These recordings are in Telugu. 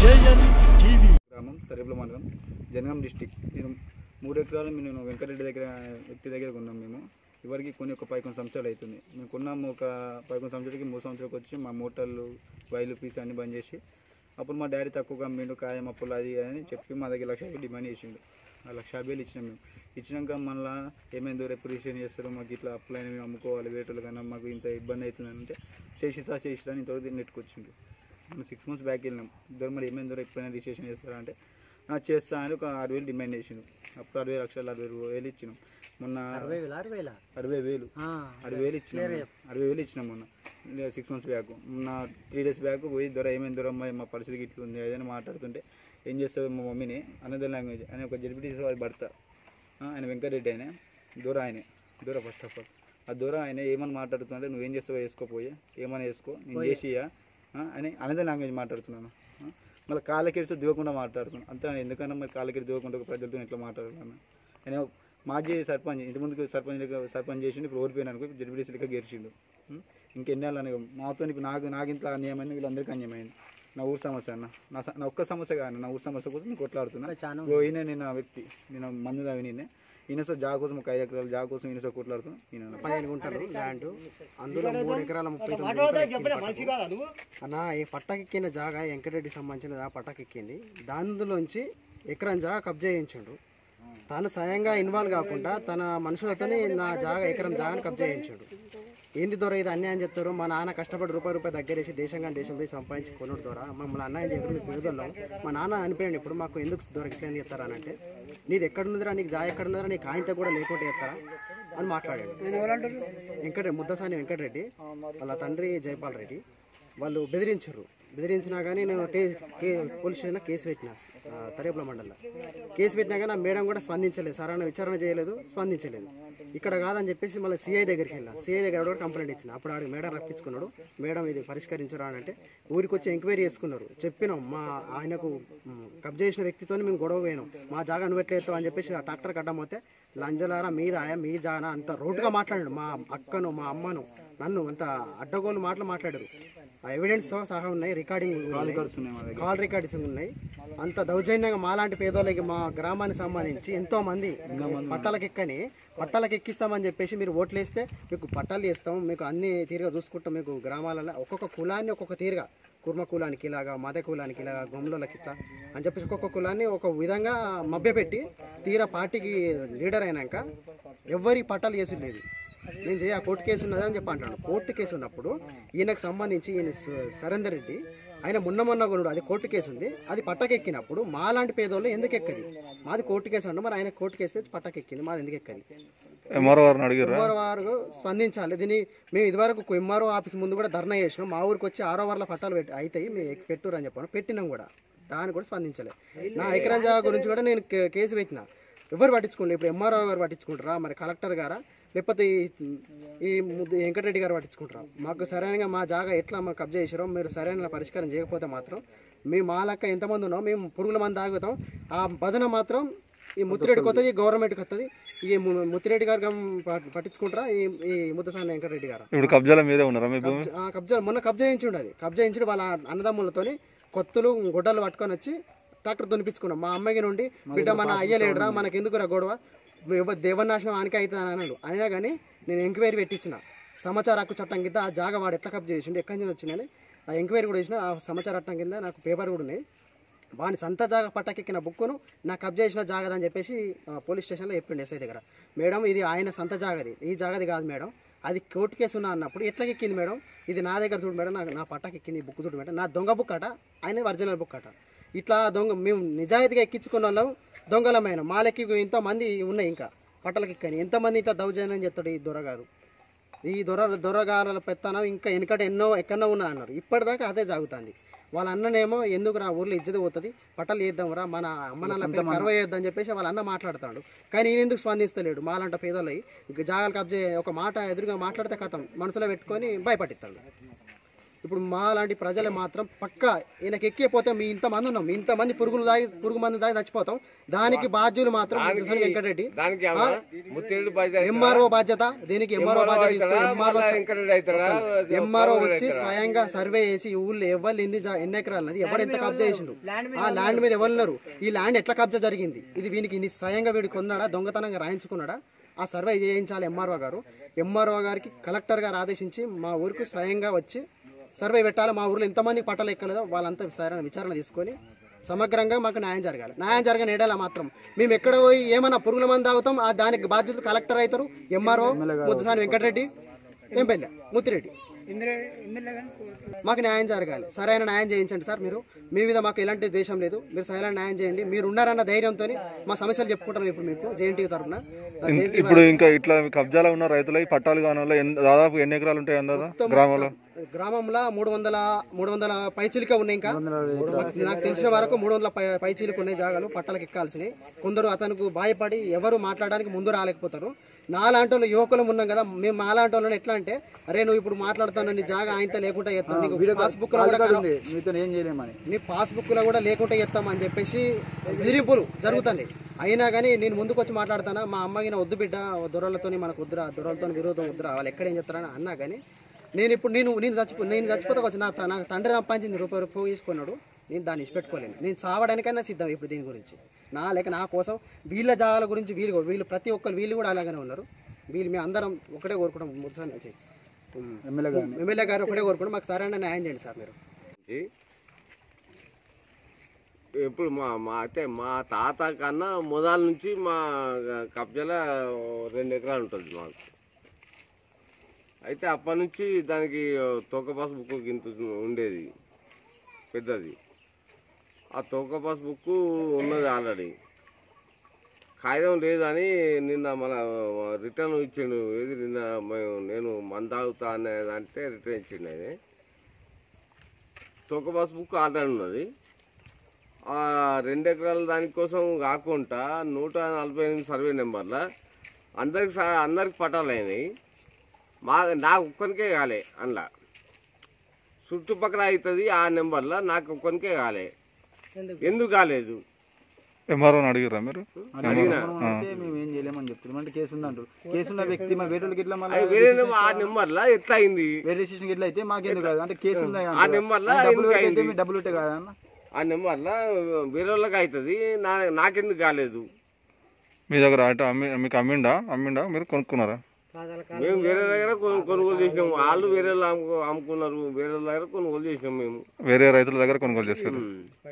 ఏఎన్ టీవీ గ్రామం తరేపుల మండలం జనగాం డిస్టిక్ నేను మూడు ఎకరాలు నేను వెంకటరెడ్డి దగ్గర వ్యక్తి దగ్గర కొన్నాం మేము ఇవరికి కొన్ని ఒక పదకొండు సంవత్సరాలు అవుతుంది మేము కొన్నాము ఒక పదకొండు సంవత్సరాలకి మూడు సంవత్సరాలకు వచ్చి మా మోటార్లు వైలు పీస్ అన్ని బంద్ చేసి అప్పుడు మా డాడీ తక్కువగా అమ్మిండు కాయం అప్పులు అది అని చెప్పి మా దగ్గర లక్ష యాభై డిమాండ్ చేసిండు ఆ లక్ష యాభైలు ఇచ్చినాం మేము ఇచ్చినాక మళ్ళీ ఏమైందో రేపు రిజిస్ట్రేషన్ చేస్తారు మాకు ఇట్లా అప్పులైన మేము అమ్ముకోవాలి వేటలు కన్నా మాకు ఇంత ఇబ్బంది అవుతుందంటే చేసిస్తా చేసిస్తా అని ఇంతవరకు నెట్టుకొచ్చిండు మనం సిక్స్ మంత్స్ బ్యాక్ వెళ్ళినాం ఇద్దరు మరి ఏమైందో ఎప్పుడైనా రిజిస్ట్రేషన్ చేస్తారా అంటే "ఆ, చేస్తా అని ఒక ఆరు వేలు డిమాండ్ చేసిండు అప్పుడు అరవై లక్షలు అరవై వేలు ఇచ్చినాం మొన్న అరవై వేల అరవై వేల అరవై వేలు అరవై వేలు ఇచ్చినాం అరవై వేలు ఇచ్చినాం మొన్న సిక్స్ మంత్స్ బ్యాక్ మొన్న త్రీ డేస్ బ్యాక్ పోయి దొర ఏమైంది దొర అమ్మాయి మా పరిస్థితి ఇట్లా ఉంది ఏదైనా మాట్లాడుతుంటే ఏం చేస్తుంది మా మమ్మీని అనదర్ లాంగ్వేజ్ ఆయన ఒక జడ్పీటీ వారి భర్త ఆ, ఆయన వెంకటరెడ్డి ఆయన దూర ఆయనే దూర ఫస్ట్ ఆఫ్ ఆల్ ఆ దూర ఆయన ఏమని మాట్లాడుతుంటే నువ్వేం చేస్తావో వేసుకోపోయి ఏమైనా వేసుకో నేను చేసియా ఆ, అని అనదర్ లాంగ్వేజ్ మాట్లాడుతున్నాను ఆ, మళ్ళీ కాళ్ళకెడిచి దిగకుండా మాట్లాడుతున్నాను అంతే ఎందుకన్నా మరి కాళ్ళకెడి దిగకుండా ఒక ప్రజలతో ఇట్లా మాట్లాడుతున్నాను ఆయన మాజీ సర్పంచ్ ఇంటి ముందుకు సర్పంచ్ లెక్క సర్పంచ్ చేసిండు ఇప్పుడు ఓడిపోయినా అనుకో జడ్పీటీసీ లెక్క గెలిచిండు ఉం? ఇంకెన్నేళ్ళు అని మాతో ఇప్పుడు నాకు నాకు ఇంత అన్యాయమైంది వీళ్ళందరికీ అన్యాయమైంది నా ఊరు సమస్య అన్న నా స- నా ఒక్క సమస్య కాదు నా ఊరు సమస్య కోసం నేను కొట్లాడుతున్నా చాలా ఓ ఈయన నేను ఆ వ్యక్తి నేను మందు తాగి నేనే ఈయన సో జాగ కోసం ఒక ఐదు ఎకరాలు జాగ కోసం ఈయన సో కొట్లాడుతున్నా ఈయన పదిహేను గుంటలు ల్యాండ్ అందులో మూడు ఎకరాల ముప్పై తొమ్మిది గుంటలు ఎక్కింది పట్టకు. అన్న ఈ పట్టకెక్కిన జాగా వెంకటరెడ్డి సంబంధించిన ఆ పట్టకెక్కింది దానిలోంచి ఎకరం జాగా కబ్జా చేయించుండు తను స్వయంగా ఇన్వాల్వ్ కాకుండా తన మనుషులతోనే నా జాగా ఎకరం జాగాని కబ్జా చేయించుండు ఏంది దొర ఇది అన్యాయం చెప్తారు మా నాన్న కష్టపడి రూపాయి రూపాయి దగ్గరేసి దేశంగా దేశం పోయి సంపాదించి కొనుడు దొర మమ్మల్ని అన్యాయం చేయడం మీకు విడుదలలో మా నాన్న అనిపోయాడు ఇప్పుడు మాకు ఎందుకు దొర ఇట్లా చెప్తారా అని అంటే నీది ఎక్కడున్నదిరా నీకు జా ఎక్కడున్నదిరా నీకు ఆయంత కూడా లేకుండా చెప్తారా అని మాట్లాడాడు వెంకటరెడ్డి ముద్దసాని వెంకటరెడ్డి వాళ్ళ తండ్రి జైపాల్ రెడ్డి వాళ్ళు బెదిరించారు బెదిరించినా కానీ నేను టే కే పోలీస్ స్టేషన్లో కేసు పెట్టిన ఆ, తరేపుల మండలంలో కేసు పెట్టినా కానీ ఆ మేడం కూడా స్పందించలేదు సరైన విచారణ చేయలేదు స్పందించలేదు ఇక్కడ కాదని చెప్పేసి మళ్ళీ సిఐ దగ్గరికి వెళ్ళా సిఐ దగ్గర కూడా కంప్లైంట్ ఇచ్చిన అప్పుడు ఆడికి మేడం రప్పించుకున్నాడు మేడం ఇది పరిష్కరించరా అని అంటే ఊరికి వచ్చి ఎంక్వైరీ చేసుకున్నారు చెప్పినాం మా ఆయనకు మ్, కబ్జా చేసిన వ్యక్తితో మేము గొడవ పోయినాం మా జాగా నువ్వెట్లేదు అని చెప్పేసి ఆ ట్రాక్టర్ కట్టమోతే లంజలారా మీద ఆయా మీ జాగా అంత రోడ్డుగా మాట్లాడాడు మా అక్కను మా అమ్మను నన్ను అంత అడ్డగోలు మాటలు మాట్లాడారు ఆ ఎవిడెన్స్ సహా ఉన్నాయి రికార్డింగ్ కడుతున్నాయి మా దగ్గర కాల్ రికార్డ్స్ ఉన్నాయి అంత దౌర్జన్యంగా మాలాంటి పేదోళ్ళకి మా గ్రామానికి సంబంధించి ఎంతో మంది పట్టాలకు ఎక్కని పట్టాలకు ఎక్కిస్తామని చెప్పేసి మీరు ఓట్లు వేస్తే మీకు పట్టాలు వేస్తాం మీకు అన్ని తీరుగా చూసుకుంటాం మీకు గ్రామాలలో ఒక్కొక్క కులాన్ని ఒక్కొక్క తీరుగా కుర్మ కులానికి ఇలాగా మద కులానికి ఇలాగా గొమ్మలకి ఇట్లా అని చెప్పేసి ఒక్కొక్క కులాన్ని ఒక విధంగా మభ్యపెట్టి తీరా పార్టీకి లీడర్ అయినాక ఎవరి పట్టాలు చేసి లేదు నేను చేయ కోర్టు కేసు ఉన్నది అని చెప్పి అంటాడు కోర్టు కేసు ఉన్నప్పుడు ఈయనకు సంబంధించి ఈయన స- సరేందర్ రెడ్డి ఆయన మొన్న మొన్న కొనుడు అది కోర్టు కేసు ఉంది అది పట్టకెక్కినప్పుడు మాలాంటి పేదోళ్ళు ఎందుకు ఎక్కది మాది కోర్టు కేసు అంటే మరి ఆయన కోర్టు కేసు తెచ్చి పట్టకెక్కింది మాది ఎందుకు ఎక్కది ఎంఆర్ఓ గారిని అడిగారు ఎంఆర్ఓ వారు స్పందించాలి దీన్ని మేము ఇదివరకు ఎంఆర్ఓ ఆఫీస్ ముందు కూడా ధర్నా చేసినాం మా ఊరికి వచ్చి ఆరో వార్ల పట్టాలు పెట్టి అవుతాయి మేము పెట్టురు అని చెప్పాను పెట్టినాం కూడా దాన్ని కూడా స్పందించలేదు నా ఎకరం జాగా గురించి కూడా నేను కే- కేసు పెట్టిన ఎవరు పట్టించుకోండి ఇప్పుడు ఎంఆర్ఓ గారు పట్టించుకుంటారా మరి కలెక్టర్ గారా లేకపోతే ఈ ఈ ముద్దు వెంకటరెడ్డి గారు పట్టించుకుంటారా మాకు సరైనగా మా జాగా ఎట్లా మాకు కబ్జా చేసారో మీరు సరైన పరిష్కారం చేయకపోతే మాత్రం మేము మా లెక్క ఎంతమంది ఉన్నాం మేము పురుగుల మంది ఆగుతాం ఆ భజన మాత్రం ఈ ముత్తిరెడ్డికి వస్తుంది గవర్నమెంట్కి వస్తుంది ఈ ము- ముత్తిరెడ్డి గారు గమ్ ప- పట్టించుకుంటారా ఈ ఈ ముద్దసాని వెంకటరెడ్డి గారు ఇప్పుడు కబ్జాలో మీరే ఉన్నారా మీ భూమి ఆ కబ్జా మొన్న కబ్జా చేయించుండు అది కబ్జా చేయించుడు వాళ్ళ అన్నదమ్ములతోని కొత్తులు గుడ్డలు పట్టుకొని వచ్చి ట్రాక్టర్ దునిపించుకున్నాం మా అమ్మాయి నుండి బిడ్డ మన అయ్యలేడురా మనకి ఎందుకురా గొడవ ఎవ- దేవనాశనం ఆనికి అవుతుంది అని అన్నాడు అయినా కానీ నేను ఎంక్వైరీ పెట్టించిన సమాచార హక్కు చట్టం కింద ఆ జాగా వాడు ఎట్లా కబ్జా చేసిండు ఎక్కడి నుంచి వచ్చిందని ఆ ఎంక్వైరీ కూడా చేసిన ఆ సమాచార చట్టం కింద నాకు పేపర్ కూడా ఉన్నాయి వాని సంత జాగా పట్టకెక్కిన బుక్కును నాకు కబ్జా చేసిన జాగదని చెప్పేసి ఆ, పోలీస్ స్టేషన్లో చెప్పిండు ఎస్ఐ దగ్గర మేడం ఇది ఆయన సంత జాగది ఈ జాగది కాదు మేడం అది కోర్టు కేసు ఉన్నా అన్నప్పుడు ఎట్లా ఎక్కింది మేడం ఇది నా దగ్గర చూడు మేడం నాకు నా పట్టకి ఎక్కింది ఈ బుక్ చూడు మేడం నా దొంగ బుక్ అట ఆయన ఒరిజినల్ బుక్ అట ఇట్లా దొంగ మేము నిజాయితీగా ఎక్కించుకున్న వాళ్ళం దొంగలమైన మాలెక్కి ఎంతో మంది ఉన్నాయి ఇంకా పట్టలకి ఎక్కని ఎంతమంది ఇట్లా దౌర్జన్యం చేస్తాడు ఈ దొరగారు ఈ దొర దొరగారుల పెత్తనం ఇంకా వెనకట ఎన్నో ఎక్కడో ఉన్నా అన్నారు ఇప్పటిదాకా అదే జరుగుతుంది వాళ్ళ అన్ననేమో ఎందుకు రా ఊర్లో ఇజ్జత పోతుంది పట్టలు చేద్దాం రా మన అమ్మ నాన్న పేరు కరువ చేద్దాం చెప్పేసి వాళ్ళ అన్న మాట్లాడతాడు కానీ ఈయన ఎందుకు స్పందిస్తలేడు మాలంట పేదలై జాగాలు కబ్జే ఒక మాట ఎదురుగా మాట్లాడితే కథం మనసులో పెట్టుకొని భయపట్టిస్తాడు ఇప్పుడు మా లాంటి ప్రజలు మాత్రం పక్క ఈయనకి ఎక్కిపోతే మీ ఇంతమంది ఉన్నాం మీ ఇంతమంది పురుగులు దాగి పురుగు మంది దాగి చచ్చిపోతాం దానికి బాధ్యులు మాత్రం ముద్దుసాని వెంకటరెడ్డి దానికి ముత్తిరెడ్డి బాధ్యత ఎంఆర్ఓ బాధ్యత దీనికి ఎంఆర్ఓ బాధ్యత తీసుకుని ఎంఆర్ఓ వెంకటరెడ్డి అవుతాడా ఎంఆర్ఓ వచ్చి స్వయంగా సర్వే చేసి ఈ ఊళ్ళో ఎవరు ఎన్ని జా- ఎన్ని ఎకరాలు ఉన్నది ఎవరు ఎంత కబ్జా చేసిండు ఆ ల్యాండ్ మీద ఎవరు ఉన్నారు ఈ ల్యాండ్ ఎట్లా కబ్జా జరిగింది ఇది వీనికి ఇన్ని స్వయంగా వీడు కొన్నాడా దొంగతనంగా రాయించుకున్నాడా ఆ సర్వే చేయించాలి ఎంఆర్ఓ గారు ఎంఆర్ఓ గారికి కలెక్టర్ గారు ఆదేశించి మా ఊరికి స్వయంగా వచ్చి సర్వే పెట్టాలి మా ఊర్లో ఎంతమంది పట్టాలు ఎక్కలేదో వాళ్ళంతా విచారణ విచారణ తీసుకొని సమగ్రంగా మాకు న్యాయం జరగాలి న్యాయం జరగని ఏడాల మాత్రం మేము ఎక్కడ పోయి ఏమన్నా పురుగుల మంది తాగుతాం ఆ దానికి బాధ్యతలు కలెక్టర్ అవుతారు ఎంఆర్ఓ ముద్దుసాని వెంకటరెడ్డి ఎంపల్లి ముత్తిరెడ్డి మాకు న్యాయం జరగాలి సరైన న్యాయం చేయించండి సార్ మీరు మీ మీద మాకు ఎలాంటి ద్వేషం లేదు మీరు సరైన న్యాయం చేయండి మీరు ఉన్నారన్న ధైర్యంతో మా సమస్యలు చెప్పుకుంటాం ఇప్పుడు మీకు జేఎన్టీ తరఫున ఇప్పుడు ఇంకా ఇట్లా కబ్జాలో ఉన్న రైతులకి పట్టాలు కాని వాళ్ళు ఎన్- దాదాపు ఎన్ని ఎకరాలు ఉంటాయి అందాదా గ్రామంలో గ్రామంలో మూడు వందల మూడు వందల పైచీలిక ఉన్నాయి ఇంకా మాకు- నాకు తెలిసిన వరకు మూడు వందల పై పైచీలిక ఉన్నాయి జాగాలు పట్టాలకు ఎక్కాల్సినవి కొందరు అతనికి భయపడి ఎవరు మాట్లాడడానికి ముందు రాలేకపోతారు నాలాంటి వాళ్ళు యువకులం ఉన్నాం కదా మేము మాలాంటి వాళ్ళని ఎట్లా అంటే అరే నువ్వు ఇప్పుడు మాట్లాడుతాను నీ జాగా ఆయనతో లేకుండా చేస్తాను నీకు పాస్బుక్ లో కూడా ఉంది మీతో ఏం చేయలేమని నీ పాస్బుక్ లో కూడా లేకుండా చేస్తామని చెప్పేసి బెదిరింపులు జరుగుతుంది అయినా కానీ నేను ముందుకు వచ్చి మాట్లాడతానా మా అమ్మకి నా వద్దు బిడ్డ దొరలతో మనకు వద్దురా దొరలతో విరోధం వద్దురా వాళ్ళు ఎక్కడ ఏం చెప్తారని అన్నా కానీ నేను ఇప్పుడు నేను నేను చచ్చిపో నేను చచ్చిపోతా వచ్చి నా త- నా తండ్రి సంపాదించింది రూపాయి రూపాయి తీసుకున్నాడు నేను దాన్ని ఇచ్చిపెట్టుకోలేను నేను చావడానికైనా సిద్ధం ఇప్పుడు దీని గురించి నా లేక నా కోసం వీళ్ళ జాగాల గురించి వీళ్ళు కూడా- వీళ్ళు ప్రతి ఒక్కరు వీళ్ళు కూడా అలాగనే ఉన్నారు వీళ్ళు మేము అందరం ఒకటే కోరుకుంటాం ముద్దుసారి వచ్చి ఎమ్మెల్యే గారిని ఎమ్మెల్యే గారు ఒకటే కోరుకుంటాం మాకు సరైన న్యాయం చేయండి సార్ మీరు ఇప్పుడు మా మా అంటే మా తాత కన్నా మొదల నుంచి మా కబ్జాల రెండు ఎకరాలు ఉంటుంది మాకు అయితే అప్పటి నుంచి దానికి తోక పాస్ బుక్ ఇంత ఉండేది పెద్దది ఆ తోక పాస్ బుక్ ఉన్నది ఆల్రెడీ కాగితం లేదని నిన్న మన రిటర్న్ ఇచ్చిండు ఏది నిన్న మేము నేను మంద తాగుతా అనేది అంటే రిటర్న్ ఇచ్చిండు ఆయన తోక పాస్ బుక్ ఆల్రెడీ ఉన్నది ఆ రెండు ఎకరాల దానికోసం కాకుండా నూట నలభై ఎనిమిది సర్వే నెంబర్ల అందరికి స- అందరికి పట్టాలు అయినాయి మా నాకు ఒక్కరికే కాలే అందులో చుట్టుపక్కల అవుతుంది ఆ నెంబర్లో నాకు ఒక్కరికే కాలే ఎందుకు కాలేదు ఎంఆర్ఓని అడిగిరా మీరు అడిగినా అంటే మేము ఏం చేయలేమని చెప్తున్నాం అంటే కేసు ఉంది అంటారు కేసు ఉన్న వ్యక్తి మా వేరే వాళ్ళకి ఇట్లా అది మళ్ళీ వేరే నెంబర్ ఆ నెంబర్లో ఎట్లా అయింది వేరే స్టేషన్కి ఎట్లా అయితే మాకెందుకు కాదు అంటే కేసు ఉంది ఆ నెంబర్లో డబ్బులు ఎందుకు పెడితే అయింది మీ డబ్బులు ఉంటే కదా అన్న ఆ నెంబర్లో వేరే వాళ్ళకి అవుతుంది నా నాకెందుకు కాలేదు మీ దగ్గర అంటే అమ్మి మీకు అమ్మిండా అమ్మిండా మీరు కొనుక్కున్నారా మేము వేరే దగ్గర కొను- కొనుగోలు చేసినాము వాళ్ళు వేరే వాళ్ళు అమ్ముకో- అమ్ముకున్నారు వేరే వాళ్ళ దగ్గర కొనుగోలు చేసినాం మేము వేరే రైతుల దగ్గర కొనుగోలు చేస్తారు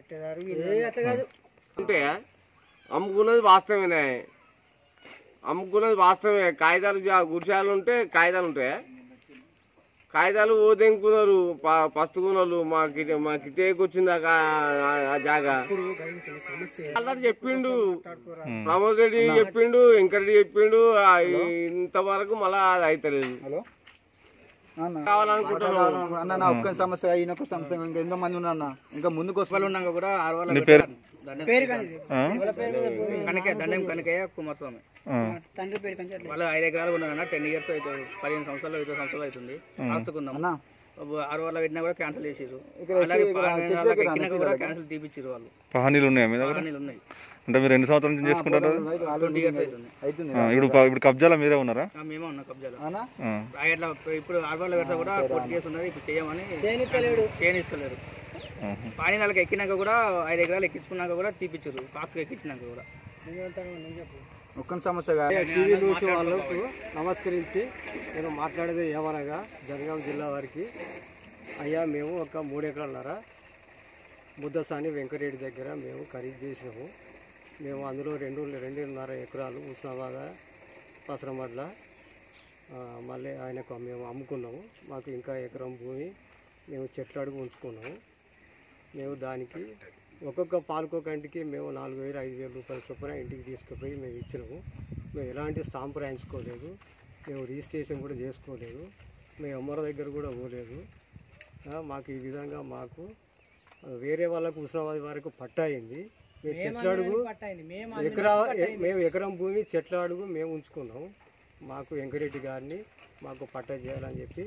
అంటే అమ్ముకున్నది వాస్తవమే అమ్ముకున్నది వాస్తవమే కాగితాలు జా- గురిశాలు ఉంటే కాగితాలు ఉంటాయా కాగితాలు ఓదెంకున్నారు పస్తుకున్నారు మాకి మాకి వచ్చింది ఆ కా- ఆ- ఆ జాగా అల్లరి చెప్పిండు ప్రమోద్ రెడ్డి చెప్పిండు వెంకరెడ్డి చెప్పిండు ఆ ఇంతవరకు మళ్ళా అది అయితలేదు హలో అన్న కావాలనుకుంటున్నాం అన్న నా ఒక్క సమస్య ఈయన ఒక సమస్య ఇంకా ఎంతో మంది ఉన్నారు అన్న ఇంకా ముందుకు వస్తారు ఉన్నాక కూడా ఆరు వాళ్ళ నీ పేరు ఆ? కనకయ్య దండం కనకయ్య కుమారస్వామి ఆ. వాళ్ళు ఐదు ఎకరాలు ఉన్నారన్న టెన్ ఇయర్స్ అవుతుంది పదిహేను సంవత్సరాలు ఇరవై సంవత్సరాలు అవుతుంది ఆస్తుకుందాం అన్న ఆరు వాళ్ళ పెట్టినా కూడా క్యాన్సిల్ చేసిర్రు ఇక్కడ అలాగే ఇక్కడ పదిహేను తెచ్చి వాళ్ళకి దగ్గర ఎక్కినాక అన్న కూడా దగ్గర. క్యాన్సిల్ తీపిచ్చిర్రు వాళ్ళు పహానీలు ఉన్నాయా మీ దగ్గర పన్నీళ్ళు ఉన్నాయి అంటే మీరు ఎన్ని సంవత్సరాల నుంచి చేసుకుంటారు అది? ట్వంటీ ఇయర్స్ అవుతుంది అవుతుంది ఆ, ఇప్పుడు ప- ఇప్పుడు కబ్జాలో మీరే ఉన్నారా ఆ, మేమే ఉన్నాం కబ్జాలో అన్న ఆ. అట్లా ఇప్పుడు ఆరు వాళ్ళ పెడితే కూడా కోర్టు కేసు ఉన్నది ఇప్పుడు చేయమని చేయనిస్తలేరు ఆహా. పానీ వాళ్ళకి ఎక్కినాక కూడా ఐదు ఎకరాలు ఎక్కించుకున్నాక కూడా తీపిచ్చారు కాస్ట్ ఎక్కించినాక కూడా ఒక్క సమస్య కాదు టీవీ న్యూస్ వాళ్ళకు నమస్కరించి నేను మాట్లాడేది ఏమనగా జనగాం జిల్లా వారికి అయ్యా మేము ఒక మూడు ఎకరాలన్నర ముద్దసాని వెంకరెడ్డి దగ్గర మేము ఖరీదు చేసినాము మేము అందులో రెండు రెండున్నర ఎకరాలు ఉస్మాబాద్ పసరమడ్ల ఆ, మళ్ళీ ఆయనకు మేము అమ్ముకున్నాము మాకు ఇంకా ఎకరం భూమి మేము చెట్లు అడుగు ఉంచుకున్నాము మేము దానికి ఒక్కొక్క పాలకొకంటికి మేము నాలుగు వేలు ఐదు వేల రూపాయల చొప్పున ఇంటికి తీసుకుపోయి మేము ఇచ్చినాము మేము ఎలాంటి స్టాంప్ రాయించుకోలేదు మేము రిజిస్ట్రేషన్ కూడా చేసుకోలేదు మేము అమ్మర దగ్గర కూడా పోలేదు ఆ, మాకు ఈ విధంగా మాకు ఆ, వేరే వాళ్ళకు ఉస్మాబాద్ వరకు పట్టా అయింది మేము చెట్ల అడుగు ఎకరా ఎ- మేము ఎకరం భూమి చెట్ల అడుగు మేము ఉంచుకున్నాము మాకు వెంకరెడ్డి గారిని మాకు పట్టా చేయాలని చెప్పి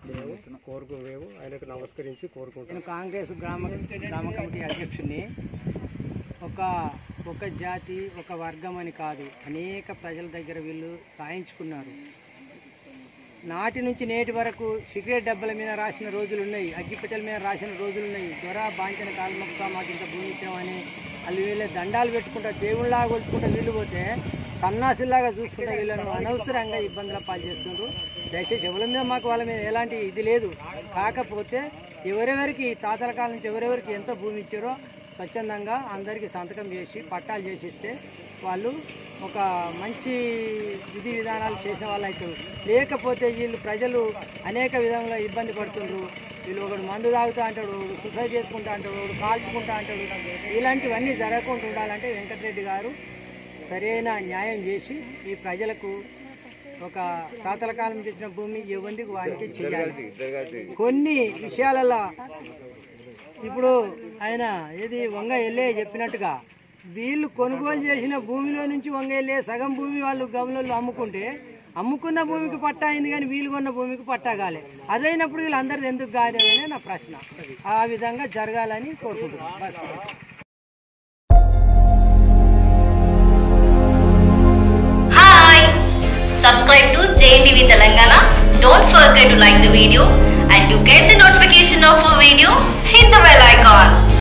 మేము కోరుకు మేము ఆయనకు నమస్కరించి కోరుకుంటాం నేను కాంగ్రెస్ గ్రామ గ్రామ కమిటీ అధ్యక్షుడిని ఒక ఒక జాతి ఒక వర్గం అని కాదు అనేక ప్రజల దగ్గర వీళ్ళు రాయించుకున్నారు నాటి నుంచి నేటి వరకు సిగరెట్ డబ్బాల మీద రాసిన రోజులు ఉన్నాయి అగ్గిపెట్టెల మీద రాసిన రోజులు ఉన్నాయి జ్వర బాంచన కాలమొక్క మాకు ఇంత భూమి ఇచ్చామని వాళ్ళు వీళ్ళే దండాలు పెట్టుకుంటా దేవుళ్ళలాగా కొలుచుకుంటా వీళ్ళు పోతే సన్నాసుల్లాగా చూసుకుంటా వీళ్ళను అనవసరంగా ఇబ్బందుల పాలు చేస్తుండ్రు దయచేసి ఎవరి మీద మాకు వాళ్ళ మీద ఎలాంటి ఇది లేదు కాకపోతే ఎవరెవరికి తాతల కాలం నుంచి ఎవరెవరికి ఎంత భూమి ఇచ్చారో స్వచ్ఛందంగా అందరికీ సంతకం చేసి పట్టాలు చేసిస్తే వాళ్ళు ఒక మంచి విధి విధానాలు చేసిన వాళ్ళు అవుతారు లేకపోతే వీళ్ళు ప్రజలు అనేక విధంగా ఇబ్బంది పడుతుండ్రు వీళ్ళు ఒకడు మందు తాగుతూ అంటాడు ఒకడు సుసైడ్ చేసుకుంటా అంటాడు ఒకడు కాల్చుకుంటా అంటాడు ఇలాంటివన్నీ జరగకుండా ఉండాలంటే వెంకటరెడ్డి గారు సరైన న్యాయం చేసి ఈ ప్రజలకు ఒక తాతల కాలం చేసిన భూమి ఎవరికి వానికి చేయాలి కొన్ని విషయాలలో ఇప్పుడు ఆయన ఏది వంగ ఎల్లే చెప్పినట్టుగా వీళ్ళు కొనుగోలు చేసిన భూమిలో నుంచి వంగ ఎల్లే సగం భూమి వాళ్ళు గమనంలో అమ్ముకుంటే అమ్ముకున్న భూమికి పట్టా అయింది కానీ వీళ్ళు కొన్న భూమికి పట్టా కాలే అదైనప్పుడు వీళ్ళందరిది ఎందుకు కాలేదనే నా ప్రశ్న ఆ విధంగా జరగాలని కోరుకుంటున్నాను బస్ Hi! Subscribe to JNTV Telangana. Don't forget to like the video and to get the notification of a video, hit the bell icon.